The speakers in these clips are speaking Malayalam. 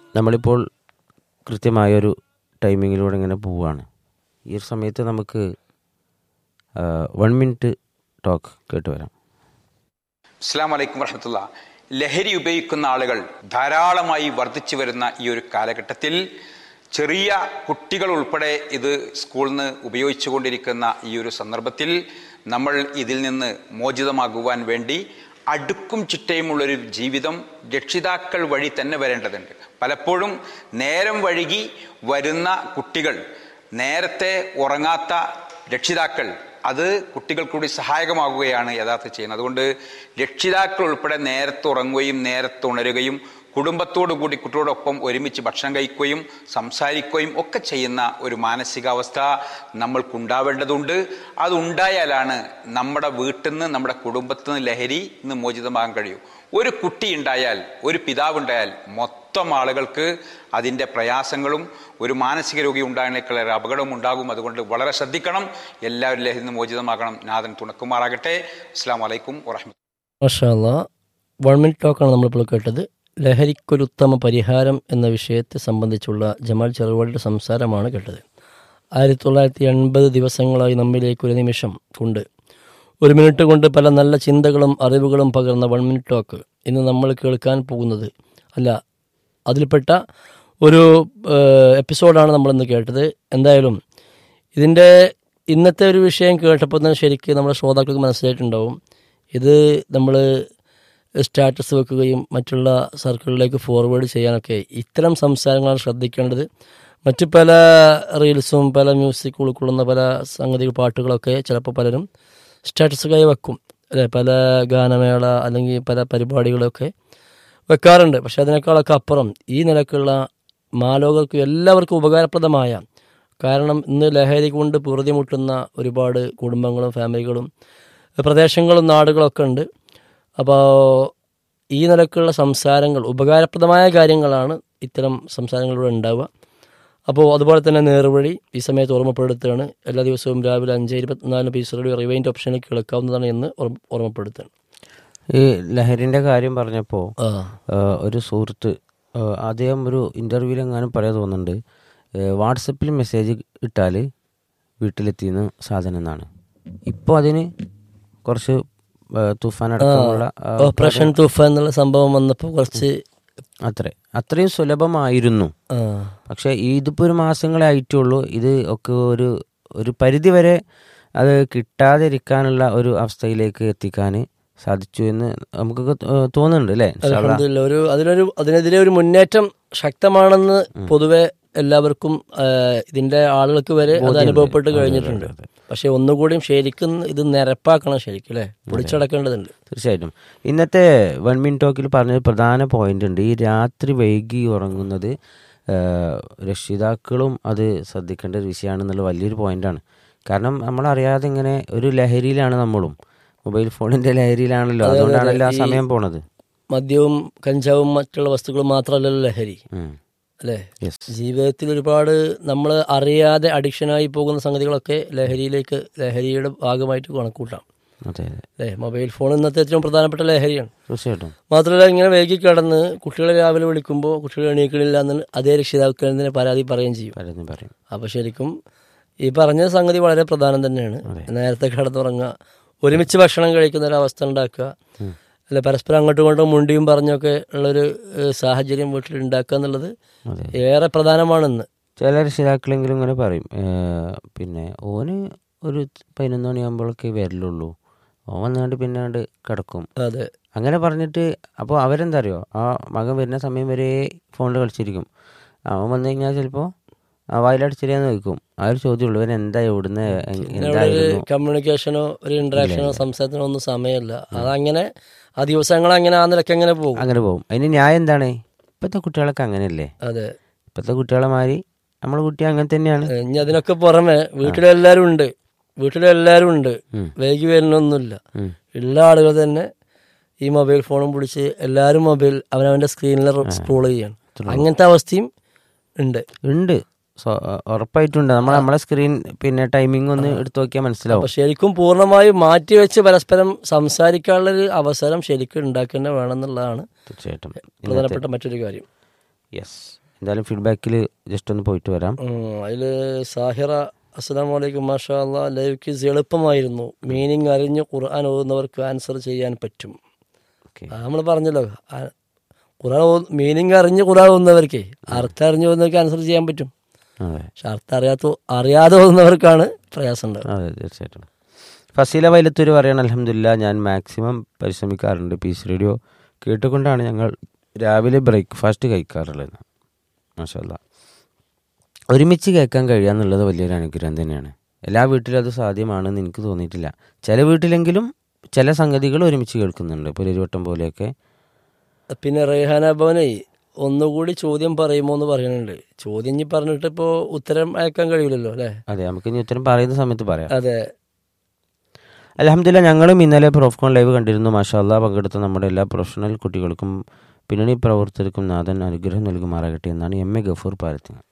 നമ്മളിപ്പോൾ കൃത്യമായൊരു ടൈമിങ്ങിലൂടെ ഇങ്ങനെ പോവുകയാണ് ഈ ഒരു സമയത്ത് നമുക്ക് വൺ മിനിറ്റ് ടോക്ക് കേട്ട് വരാം അസ്സാം വലൈക്കും വർഹമത്തുള്ള ലഹരി ഉപയോഗിക്കുന്ന ആളുകൾ ധാരാളമായി വർദ്ധിച്ചു വരുന്ന ഈ ഒരു കാലഘട്ടത്തിൽ ചെറിയ കുട്ടികൾ ഉൾപ്പെടെ ഇത് സ്കൂളിൽ നിന്ന് ഉപയോഗിച്ചുകൊണ്ടിരിക്കുന്ന ഈ ഒരു സന്ദർഭത്തിൽ നമ്മൾ ഇതിൽ നിന്ന് മോചിതമാകുവാൻ വേണ്ടി അടുക്കും ചിട്ടയുമുള്ളൊരു ജീവിതം രക്ഷിതാക്കൾ വഴി തന്നെ വരേണ്ടതുണ്ട് പലപ്പോഴും നേരം വഴുകി വരുന്ന കുട്ടികൾ നേരത്തെ ഉറങ്ങാത്ത രക്ഷിതാക്കൾ അത് കുട്ടികൾക്ക് കൂടി സഹായകമാകുകയാണ് യഥാർത്ഥ ചെയ്യുന്നത് അതുകൊണ്ട് രക്ഷിതാക്കൾ ഉൾപ്പെടെ നേരത്തെ ഉറങ്ങുകയും നേരത്തെ ഉണരുകയും കുടുംബത്തോടു കൂടി കുട്ടിയോടൊപ്പം ഒരുമിച്ച് ഭക്ഷണം കഴിക്കുകയും സംസാരിക്കുകയും ഒക്കെ ചെയ്യുന്ന ഒരു മാനസികാവസ്ഥ നമ്മൾക്കുണ്ടാവേണ്ടതുണ്ട് അതുണ്ടായാലാണ് നമ്മുടെ വീട്ടിൽ നിന്ന് നമ്മുടെ കുടുംബത്തിൽ നിന്ന് ലഹരി ഇന്ന് മോചിതമാകാൻ കഴിയും ഒരു കുട്ടി ഉണ്ടായാൽ ഒരു പിതാവ് ഉണ്ടായാൽ മൊത്തം ആളുകൾക്ക് അതിൻ്റെ പ്രയാസങ്ങളും ഒരു മാനസിക രോഗി ഉണ്ടാകുന്നതിനേക്കാൾ അപകടവും ഉണ്ടാകും അതുകൊണ്ട് വളരെ ശ്രദ്ധിക്കണം എല്ലാവരും ലഹരി നിന്ന് മോചിതമാകണം നാഥൻ തുണക്കുമാറാകട്ടെ അസ്സാം വലൈക്കും വറഹമത്ത് മഷാല്ല വൺ മിനിറ്റ് ടോക്കാണ് നമ്മളിപ്പോൾ കേട്ടത് ലഹരിക്കൊരു ഉത്തമ പരിഹാരം എന്ന വിഷയത്തെ സംബന്ധിച്ചുള്ള ജമാൽ ചെറുവാടിയുടെ സംസാരമാണ് കേട്ടത് ആയിരത്തി തൊള്ളായിരത്തി എൺപത് ദിവസങ്ങളായി നമ്മിലേക്ക് ഒരു നിമിഷം കൊണ്ട് ഒരു മിനിറ്റ് കൊണ്ട് പല നല്ല ചിന്തകളും അറിവുകളും പകർന്ന വൺ മിനിറ്റ് ടോക്ക് ഇന്ന് നമ്മൾ കേൾക്കാൻ പോകുന്നത് അല്ല അതിൽപ്പെട്ട ഒരു ഏഹ്, എപ്പിസോഡാണ് നമ്മളിന്ന് കേട്ടത് എന്തായാലും ഇതിൻ്റെ ഇന്നത്തെ ഒരു വിഷയം കേട്ടപ്പോൾ തന്നെ ശരിക്കും നമ്മുടെ ശ്രോതാക്കൾക്ക് മനസ്സിലായിട്ടുണ്ടാവും ഇത് നമ്മൾ സ്റ്റാറ്റസ് വെക്കുകയും മറ്റുള്ള സർക്കിളിലേക്ക് ഫോർവേഡ് ചെയ്യാനൊക്കെ ഇത്തരം സംസാരങ്ങളാണ് ശ്രദ്ധിക്കേണ്ടത് മറ്റു പല റീൽസും പല മ്യൂസിക് ഉൾക്കൊള്ളുന്ന പല സംഗതികൾ പാട്ടുകളൊക്കെ ചിലപ്പോൾ പലരും സ്റ്റാറ്റസുകായി വെക്കും അല്ലെ പല ഗാനമേള അല്ലെങ്കിൽ പല പരിപാടികളൊക്കെ വെക്കാറുണ്ട് പക്ഷെ അതിനേക്കാളൊക്കെ അപ്പുറം ഈ നിലക്കുള്ള മാലോകർക്കും എല്ലാവർക്കും ഉപകാരപ്രദമായ കാരണം ഇന്ന് ലഹരി കൊണ്ട് പുറതിമുട്ടുന്ന ഒരുപാട് കുടുംബങ്ങളും ഫാമിലികളും പ്രദേശങ്ങളും നാടുകളൊക്കെ ഉണ്ട് അപ്പോൾ ഈ നിലക്കുള്ള സംസാരങ്ങൾ ഉപകാരപ്രദമായ കാര്യങ്ങളാണ് ഇത്തരം സംസാരങ്ങളിലൂടെ ഉണ്ടാവുക അപ്പോൾ അതുപോലെ തന്നെ നേർവഴി ഈ സമയത്ത് ഓർമ്മപ്പെടുത്തുകയാണ് എല്ലാ ദിവസവും രാവിലെ അഞ്ച് ഇരുപത്തിനാലിന് പീസുകളുടെ റിവൈൻഡ് ഓപ്ഷനിൽ കേൾക്കാവുന്നതാണ് എന്ന് ഓർമ്മ- ഓർമ്മപ്പെടുത്തുകയാണ് ഈ ലഹരിൻ്റെ കാര്യം പറഞ്ഞപ്പോൾ ആ ഒരു സുഹൃത്ത് ആ, അദ്ദേഹം ഒരു ഇൻ്റർവ്യൂവിൽ എങ്ങാനും പറയാൻ തോന്നുന്നുണ്ട് വാട്സപ്പിൽ മെസ്സേജ് ഇട്ടാൽ വീട്ടിലെത്തിയെന്ന് സാധനം എന്നാണ് ഇപ്പോൾ അതിന് കുറച്ച് ആ, തുഫാൻ അടക്കമുള്ള ആ, ഓപ്പറേഷൻ തൂഫാൻ എന്നുള്ള സംഭവം വന്നപ്പോൾ കുറച്ച് അത്രേ അത്രയും സുലഭമായിരുന്നു ആ, പക്ഷേ ഇതിപ്പോൾ ഒരു മാസങ്ങളെ ആയിട്ടുള്ളൂ ഇത് ഒക്കെ ഒരു ഒരു പരിധി വരെ അത് കിട്ടാതിരിക്കാനുള്ള ഒരു അവസ്ഥയിലേക്ക് എത്തിക്കാൻ സാധിച്ചു എന്ന് നമുക്കൊക്കെ തോ- തോന്നുന്നുണ്ട് അല്ലേ ഇൻഷാ അള്ളാ. അൽഹംദുലില്ലാ. ഒരു അതിനൊരു അതിനെതിരെ ഒരു മുന്നേറ്റം ശക്തമാണെന്ന് പൊതുവെ എല്ലാവർക്കും ആ, ഇതിന്റെ ആളുകൾക്ക് വരെ അത് അനുഭവപ്പെട്ട് കഴിഞ്ഞിട്ടുണ്ട് പക്ഷെ ഒന്നുകൂടിയും ശരിക്കും ഇത് നിരപ്പാക്കണം ശരിക്കും അല്ലേ പൊളിച്ചടക്കേണ്ടതുണ്ട് തീർച്ചയായിട്ടും ഇന്നത്തെ വൺ മിൻ ടോക്കിൽ പറഞ്ഞൊരു പ്രധാന പോയിന്റ് ഉണ്ട് ഈ രാത്രി വൈകി ഉറങ്ങുന്നത് ആ, രക്ഷിതാക്കളും അത് ശ്രദ്ധിക്കേണ്ട ഒരു വിഷയമാണെന്നുള്ള വലിയൊരു പോയിന്റാണ് കാരണം നമ്മളറിയാതെ ഇങ്ങനെ ഒരു ലഹരിയിലാണ് നമ്മളും മൊബൈൽ ഫോണിന്റെ ലഹരിയിലാണല്ലോ അതുകൊണ്ടാണല്ലോ ആ സമയം പോണത് മദ്യവും കഞ്ചാവും മറ്റുള്ള വസ്തുക്കളും മാത്രമല്ലല്ലോ ലഹരി ഉം. അല്ലേ Yes. ജീവിതത്തിൽ ഒരുപാട് നമ്മൾ അറിയാതെ അഡിക്ഷനായി പോകുന്ന സംഗതികളൊക്കെ ലഹരിയിലേക്ക് ലഹരിയുടെ ഭാഗമായിട്ട് കണക്കൂട്ടാം അതെ അതെ അല്ലേ മൊബൈൽ ഫോൺ ഇന്നത്തെ ഏറ്റവും പ്രധാനപ്പെട്ട ലഹരിയാണ് തീർച്ചയായിട്ടും മാത്രമല്ല ഇങ്ങനെ വൈകി കിടന്ന് കുട്ടികളെ രാവിലെ വിളിക്കുമ്പോൾ കുട്ടികൾ എണീക്കണില്ല എന്ന് അതേ രക്ഷിതാക്കളെ പരാതി പറയുകയും ചെയ്യും പലതും പറയും അപ്പോൾ ശരിക്കും ഈ പറഞ്ഞ സംഗതി വളരെ പ്രധാനം തന്നെയാണ് നേരത്തെ കിടന്നുറങ്ങുക ഒരുമിച്ച് ഭക്ഷണം കഴിക്കുന്ന ഒരു അവസ്ഥ ഉണ്ടാക്കുക അല്ലെ പരസ്പരം അങ്ങോട്ടും ഇങ്ങോട്ടും മുണ്ടിയും പറഞ്ഞൊക്കെ ഉള്ളൊരു ഏഹ്, സാഹചര്യം വീട്ടിൽ ഉണ്ടാക്കുക എന്നുള്ളത് അതെ ഏറെ പ്രധാനമാണെന്ന് ചില രക്ഷിതാക്കളെങ്കിലും ഇങ്ങനെ പറയും ഏ, പിന്നെ ഓന് ഒരു പതിനൊന്ന് മണിയാകുമ്പോഴൊക്കെ വരലുള്ളൂ ഓൻ വന്നാണ്ട് പിന്നാണ്ട് കിടക്കും അതെ അങ്ങനെ പറഞ്ഞിട്ട് അപ്പോൾ അവരെന്താ അറിയോ ആ മകൻ വരുന്ന സമയം വരെ ഫോണിൽ കളിച്ചിരിക്കും അവൻ വന്നു കഴിഞ്ഞാൽ ചിലപ്പോൾ ആ വായിലടിച്ചിരിയാന്ന് ചോദിക്കും ആ ഒരു ചോദ്യമുള്ളൂ ഇവൻ എന്താ എവിടുന്ന് എ- അവിടെ ഒരു എന്തായിരുന്നു കമ്മ്യൂണിക്കേഷനോ ഒരു ഇന്ററാക്ഷനോ സംസാരത്തിനോ ഒന്നും സമയമല്ല അതങ്ങനെ ആ ദിവസങ്ങൾ അങ്ങനെ ആ നിലക്ക് അങ്ങനെ പോകും അങ്ങനെ പോകും അതിന് ന്യായം എന്താണ് ഇപ്പോഴത്തെ കുട്ടികളൊക്കെ അങ്ങനെയല്ലേ അതെ ഇപ്പോഴത്തെ കുട്ടികളെ മാതിരി നമ്മളെ കുട്ടി അങ്ങനെ തന്നെയാണ് ഏഹ്, ഇനി അതിനൊക്കെ പുറമെ വീട്ടിലെല്ലാരും ഉണ്ട് വീട്ടിലെല്ലാരും ഉണ്ട് ഉം. വൈകി വരുന്നൊന്നുമില്ല ഉം. ഉള്ള ആളുകൾ തന്നെ ഈ മൊബൈൽ ഫോണും പിടിച്ച് എല്ലാവരും മൊബൈൽ അവനവന്റെ സ്ക്രീനിൽ സ്ക്രോൾ ചെയ്യാണ് അങ്ങനത്തെ അവസ്ഥയും ഉണ്ട് ഉണ്ട് സോ ഉറപ്പായിട്ടുണ്ട് നമ്മൾ നമ്മളെ സ്ക്രീൻ പിന്നെ ടൈമിംഗ് ഒന്ന് എടുത്തു നോക്കിയാൽ മനസ്സിലാവും അപ്പൊ ശരിക്കും പൂർണ്ണമായും മാറ്റിവെച്ച് പരസ്പരം സംസാരിക്കാനുള്ള ഒരു അവസരം ശരിക്കും ഉണ്ടാക്കേണ്ട വേണമെന്നുള്ളതാണ് തീർച്ചയായിട്ടും പ്രധാനപ്പെട്ട മറ്റൊരു കാര്യം യെസ് എന്തായാലും ഫീഡ്ബാക്കിൽ ജസ്റ്റ് ഒന്ന് പോയിട്ട് വരാം അതിൽ സാഹിറ അസ്സാം വലൈക്കും മാഷാ അല്ലാ ലൈവ് ക്വിസ് എളുപ്പമായിരുന്നു മീനിങ് അറിഞ്ഞ് ഖുർആൻ ഓതുന്നവർക്ക് ആൻസർ ചെയ്യാൻ പറ്റും ഓക്കെ നമ്മൾ പറഞ്ഞല്ലോ ആ- ഖുർആൻ മീനിങ് അറിഞ്ഞ് ഖുർആൻ ഓതുന്നവർക്ക് അർത്ഥം അറിഞ്ഞ് ഓതുന്നവർക്ക് ആൻസർ ചെയ്യാൻ പറ്റും അതെ പക്ഷെ അർത്ഥം അറിയാത്ത അറിയാതെ ഓതുന്നവർക്കാണ് പ്രയാസം ഉണ്ടാവുക അതെ തീർച്ചയായിട്ടും ഫസീല വൈലത്തൂര് പറയണം അലഹമില്ല ഞാൻ മാക്സിമം പരിശ്രമിക്കാറുണ്ട് പീസ് റേഡിയോ കേട്ടുകൊണ്ടാണ് ഞങ്ങൾ രാവിലെ ബ്രേക്ക്ഫാസ്റ്റ് കഴിക്കാറുള്ളത് മാഷല്ല ഒരുമിച്ച് കേൾക്കാൻ കഴിയുക എന്നുള്ളത് വലിയൊരു അനുഗ്രഹം തന്നെയാണ് എല്ലാ വീട്ടിലും അത് സാധ്യമാണെന്ന് എനിക്ക് തോന്നിയിട്ടില്ല ചില വീട്ടിലെങ്കിലും ചില സംഗതികൾ ഒരുമിച്ച് കേൾക്കുന്നുണ്ട് ഇപ്പോൾ ഒരു വട്ടം പോലെയൊക്കെ പിന്നെ റേഹാന ഭവനെ ഒന്നുകൂടി ചോദ്യം പറയുമോ എന്ന് പറയുന്നുണ്ട് ചോദ്യം ഇനി പറഞ്ഞിട്ട് ഇപ്പോൾ ഉത്തരം അയക്കാൻ കഴിയില്ലല്ലോ അല്ലേ അതെ നമുക്ക് ഇനി ഉത്തരം പറയുന്ന സമയത്ത് പറയാം അതെ അലഹമില്ല ഞങ്ങളും ഇന്നലെ പ്രോഫ്കോൺ ലൈവ് കണ്ടിരുന്നു മാഷാല്ല പങ്കെടുത്ത നമ്മുടെ എല്ലാ പ്രൊഫഷണൽ കുട്ടികൾക്കും പിന്നണി പ്രവർത്തകർക്കും നാഥൻ അനുഗ്രഹം നൽകുമാറാകട്ടെ എന്നാണ് എം എ ഗഫൂർ പാരത്തിന്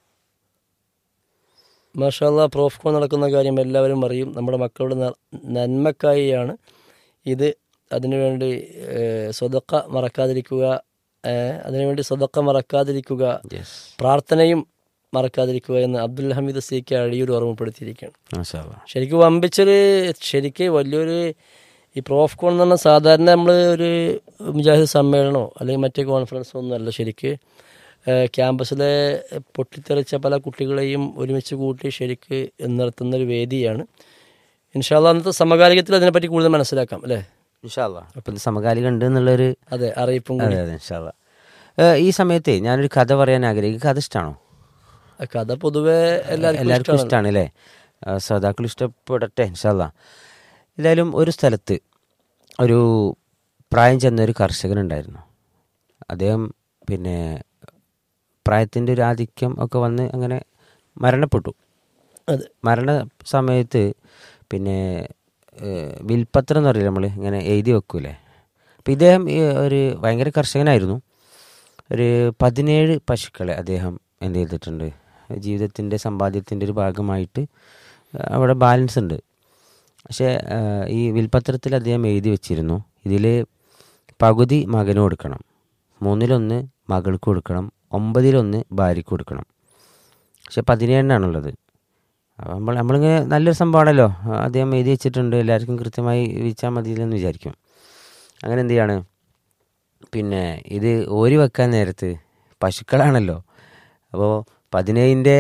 മാഷാല്ല പ്രോഫ്കോ നടക്കുന്ന കാര്യം എല്ലാവരും അറിയും നമ്മുടെ മക്കളുടെ ന- നന്മക്കായിയാണ് ഇത് അതിനുവേണ്ടി ഏഹ്, സ്വതക്ക മറക്കാതിരിക്കുക ഏഹ്, അതിനുവേണ്ടി സ്വതക്ക മറക്കാതിരിക്കുക യെസ് പ്രാർത്ഥനയും മറക്കാതിരിക്കുക എന്ന് അബ്ദുൽ ഹമീദ് സി കെ അഴിയൂർ ഓർമ്മപ്പെടുത്തിയിരിക്കുകയാണ് മാഷാല്ല ശരിക്കും വമ്പിച്ചൊരു ശരിക്ക് വലിയൊരു ഈ പ്രോഫ്കോൺ എന്ന് പറഞ്ഞാൽ സാധാരണ നമ്മൾ ഒരു മുജാഹിദ് സമ്മേളനമോ അല്ലെങ്കിൽ മറ്റേ കോൺഫറൻസോ ഒന്നുമല്ല ശരിക്ക് ഏഹ് ക്യാമ്പസിലെ പൊട്ടിത്തെറിച്ച പല കുട്ടികളെയും ഒരുമിച്ച് കൂട്ടി ശരിക്ക് നടത്തുന്ന ഒരു വേദിയാണ് ഇൻഷാല്ല അന്നത്തെ സമകാലികത്തിൽ അതിനെപ്പറ്റി കൂടുതൽ മനസ്സിലാക്കാം അല്ലേ ഇൻഷാല്ല അപ്പം ഇത് സമകാലിക ഉണ്ട് എന്നുള്ളൊരു അതെ അറിയിപ്പും കൂടി അതെ അതെ ഇൻഷാല്ല ഈ സമയത്തെ ഞാനൊരു കഥ പറയാൻ ആഗ്രഹിക്കും കഥ ഇഷ്ടമാണോ ആ കഥ പൊതുവെ എല്ലാവർക്കും എല്ലാവർക്കും ഇഷ്ടമാണ് ഇഷ്ടമാണ് അല്ലേ ശ്രോതാക്കൾ ഇഷ്ടപ്പെടട്ടെ ഇൻഷാല്ല ഏതായാലും ഒരു സ്ഥലത്ത് ഒരു പ്രായം ചെന്ന ഒരു കർഷകനുണ്ടായിരുന്നു അദ്ദേഹം പിന്നെ പ്രായത്തിൻ്റെ ഒരു ആധിക്യം ഒക്കെ വന്ന് അങ്ങനെ മരണപ്പെട്ടു അതെ മരണ സമയത്ത് പിന്നെ ഏഹ്, വിൽപ്പത്രം എന്ന് പറയില്ല നമ്മൾ ഇങ്ങനെ എഴുതി വെക്കൂലേ അപ്പം ഇദ്ദേഹം ഈ ഒരു ഭയങ്കര കർഷകനായിരുന്നു ഒരു പതിനേഴ് പശുക്കളെ അദ്ദേഹം എന്ത് ചെയ്തിട്ടുണ്ട് ജീവിതത്തിൻ്റെ സമ്പാദ്യത്തിൻ്റെ ഒരു ഭാഗമായിട്ട് അവിടെ ബാലൻസ് ഉണ്ട് പക്ഷേ ഏഹ്, ഈ വിൽപ്പത്രത്തിൽ അദ്ദേഹം എഴുതി വെച്ചിരുന്നു ഇതിൽ പകുതി മകന് കൊടുക്കണം മൂന്നിലൊന്ന് മകൾക്ക് കൊടുക്കണം ഒമ്പതിലൊന്ന് ഭാര്യയ്ക്ക് കൊടുക്കണം പക്ഷെ പതിനേഴിനാണുള്ളത് അപ്പോൾ നമ്മൾ നമ്മളിങ്ങനെ നല്ലൊരു സംഭവമാണല്ലോ അദ്ദേഹം എഴുതി വെച്ചിട്ടുണ്ട് എല്ലാവർക്കും കൃത്യമായി വീഴ്ചാൽ മതിയെന്ന് വിചാരിക്കും അങ്ങനെ എന്ത് ചെയ്യാണ് പിന്നെ ഇത് ഓരി വെക്കാൻ നേരത്ത് പശുക്കളാണല്ലോ അപ്പോൾ പതിനേഴിൻ്റെ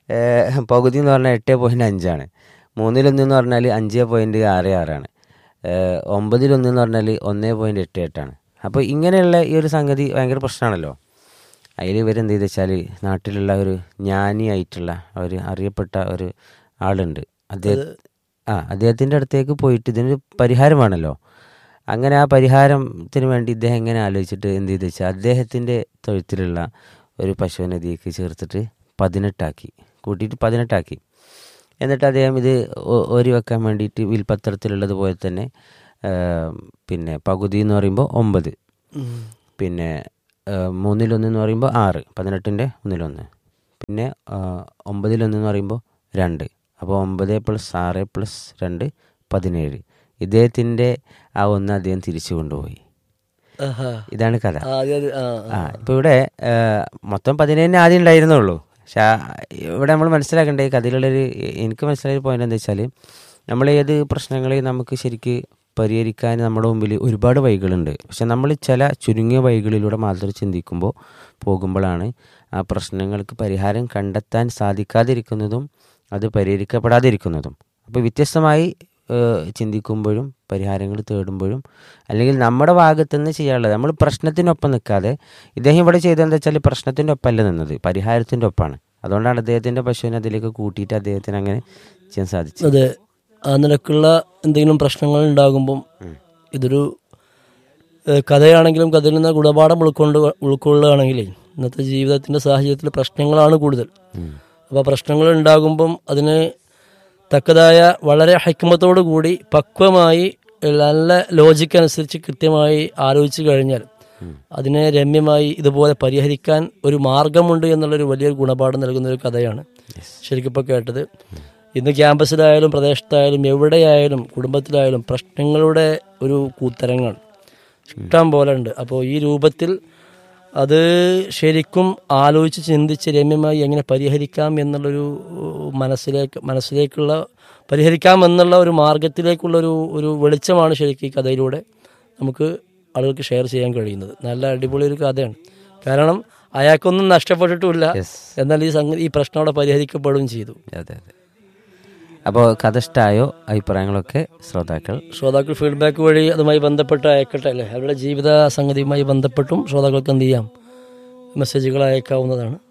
പകുതി എന്ന് പറഞ്ഞാൽ എട്ട് പോയിൻറ്റ് അഞ്ചാണ് മൂന്നിലൊന്ന് എന്ന് പറഞ്ഞാൽ അഞ്ച് പോയിൻറ്റ് ആറ് ആറാണ് ഏഹ് ഒമ്പതിലൊന്ന് എന്ന് പറഞ്ഞാൽ ഒന്ന് പോയിൻറ്റ് എട്ട് എട്ടാണ് അപ്പോൾ ഇങ്ങനെയുള്ള ഈ ഒരു സംഗതി ഭയങ്കര പ്രശ്നമാണല്ലോ അതിൽ ഇവരെന്ത് ചെയ്ത് വെച്ചാൽ നാട്ടിലുള്ള ഒരു ജ്ഞാനിയായിട്ടുള്ള ഒരു അറിയപ്പെട്ട ഒരു ആളുണ്ട് അദ്ദേഹം ആ അദ്ദേഹത്തിൻ്റെ അടുത്തേക്ക് പോയിട്ട് ഇതിനൊരു പരിഹാരമാണല്ലോ അങ്ങനെ ആ പരിഹാരത്തിന് വേണ്ടി ഇദ്ദേഹം എങ്ങനെ ആലോചിച്ചിട്ട് എന്ത് ചെയ്ത് വെച്ചാൽ അദ്ദേഹത്തിൻ്റെ തൊഴുത്തിലുള്ള ഒരു പശുവിനദിക്ക് ചേർത്തിട്ട് പതിനെട്ടാക്കി കൂട്ടിയിട്ട് പതിനെട്ടാക്കി എന്നിട്ട് അദ്ദേഹം ഇത് ഒ- ഓരി വെക്കാൻ വേണ്ടിയിട്ട് വിൽപത്രത്തിലുള്ളത് പോലെ തന്നെ ആ, പിന്നെ പകുതി എന്ന് പറയുമ്പോൾ ഒമ്പത് പിന്നെ ആ, മൂന്നിലൊന്ന് എന്ന് പറയുമ്പോൾ ആറ് പതിനെട്ടിൻ്റെ ഒന്നിലൊന്ന് പിന്നെ ആ, ഒമ്പതിലൊന്ന് എന്ന് പറയുമ്പോൾ രണ്ട് അപ്പോൾ ഒമ്പത് പ്ലസ് ആറ് പ്ലസ് രണ്ട് പതിനേഴ് ഇദ്ദേഹത്തിൻ്റെ ആ ഒന്ന് അദ്ദേഹം തിരിച്ചു കൊണ്ടുപോയി ആഹാ. ഇതാണ് കഥ ആ, അതെ, അതെ, ആ, ആ. ആ ഇപ്പോൾ ഇവിടെ ആ, മൊത്തം പതിനേഴിന് ആദ്യം ഉണ്ടായിരുന്നുള്ളൂ പക്ഷെ ആ, ഇവിടെ നമ്മൾ മനസ്സിലാക്കേണ്ട ഈ കഥയിലുള്ളൊരു എനിക്ക് മനസ്സിലായ പോയിന്റ് എന്താ വെച്ചാൽ നമ്മൾ ഏത് പ്രശ്നങ്ങളെയും നമുക്ക് ശരിക്ക് പരിഹരിക്കാൻ നമ്മുടെ മുമ്പിൽ ഒരുപാട് വഴികളുണ്ട് പക്ഷെ നമ്മൾ ചില ചുരുങ്ങിയ വഴികളിലൂടെ മാത്രം ചിന്തിക്കുമ്പോൾ പോകുമ്പോഴാണ് ആ പ്രശ്നങ്ങൾക്ക് പരിഹാരം കണ്ടെത്താൻ സാധിക്കാതിരിക്കുന്നതും അത് പരിഹരിക്കപ്പെടാതിരിക്കുന്നതും അപ്പോൾ വ്യത്യസ്തമായി ഏഹ്, ചിന്തിക്കുമ്പോഴും പരിഹാരങ്ങൾ തേടുമ്പോഴും അല്ലെങ്കിൽ നമ്മുടെ ഭാഗത്തു നിന്ന് ചെയ്യാനുള്ളത് നമ്മൾ പ്രശ്നത്തിനൊപ്പം നിൽക്കാതെ ഇദ്ദേഹം ഇവിടെ ചെയ്തതെന്താ വെച്ചാൽ പ്രശ്നത്തിൻ്റെ ഒപ്പമല്ല നിന്നത് പരിഹാരത്തിൻ്റെ ഒപ്പമാണ് അതുകൊണ്ടാണ് അദ്ദേഹത്തിൻ്റെ പശുവിനെ അതിലേക്ക് കൂട്ടിയിട്ട് അദ്ദേഹത്തിന് അങ്ങനെ ചെയ്യാൻ സാധിച്ചത് അതെ ആ നിലക്കുള്ള എന്തെങ്കിലും പ്രശ്നങ്ങൾ ഉണ്ടാകുമ്പം ഇതൊരു ഏഹ്, കഥയാണെങ്കിലും കഥയിൽ നിന്ന് ഗുണപാഠം ഉൾക്കൊണ്ട് ഉൾക്കൊള്ളുകയാണെങ്കിലേ ഇന്നത്തെ ജീവിതത്തിൻ്റെ സാഹചര്യത്തിൽ പ്രശ്നങ്ങളാണ് കൂടുതൽ അപ്പോൾ പ്രശ്നങ്ങൾ ഉണ്ടാകുമ്പം അതിന് തക്കതായ വളരെ ഹൈക്കമത്തോടു കൂടി പക്വമായി നല്ല ലോജിക്ക് അനുസരിച്ച് കൃത്യമായി ആലോചിച്ച് കഴിഞ്ഞാൽ അതിനെ രമ്യമായി ഇതുപോലെ പരിഹരിക്കാൻ ഒരു മാർഗമുണ്ട് എന്നുള്ളൊരു വലിയൊരു ഗുണപാഠം നൽകുന്ന ഒരു കഥയാണ് ശരിക്കും ഇപ്പോൾ കേട്ടത് ഇന്ന് ക്യാമ്പസിലായാലും പ്രദേശത്തായാലും എവിടെയായാലും കുടുംബത്തിലായാലും പ്രശ്നങ്ങളുടെ ഒരു കൂത്തരങ്ങൾ ഇഷ്ടം പോലെ ഉണ്ട് അപ്പോൾ ഈ രൂപത്തിൽ അത് ശരിക്കും ആലോചിച്ച് ചിന്തിച്ച് രമ്യമായി എങ്ങനെ പരിഹരിക്കാം എന്നുള്ളൊരു മനസ്സിലേക്ക് മനസ്സിലേക്കുള്ള പരിഹരിക്കാം എന്നുള്ള ഒരു മാർഗത്തിലേക്കുള്ള ഒരു ഒരു വെളിച്ചമാണ് ശരിക്കും ഈ കഥയിലൂടെ നമുക്ക് ആളുകൾക്ക് ഷെയർ ചെയ്യാൻ കഴിയുന്നത് നല്ല അടിപൊളി ഒരു കഥയാണ് കാരണം അയാൾക്കൊന്നും നഷ്ടപ്പെട്ടിട്ടുമില്ല Yes. എന്നാൽ ഈ സംഗതി ഈ പ്രശ്നം അവിടെ പരിഹരിക്കപ്പെടുകയും ചെയ്തു അതെ അതെ അപ്പോൾ കഥ ഇഷ്ടമായോ അഭിപ്രായങ്ങളൊക്കെ ശ്രോതാക്കൾ ശ്രോതാക്കൾ ഫീഡ്ബാക്ക് വഴി അതുമായി ബന്ധപ്പെട്ട് അയക്കട്ടെ അല്ലേ അവരുടെ ജീവിത സംഗതിയുമായി ബന്ധപ്പെട്ടും ശ്രോതാക്കൾക്ക് എന്ത് ചെയ്യാം മെസ്സേജുകൾ അയക്കാവുന്നതാണ്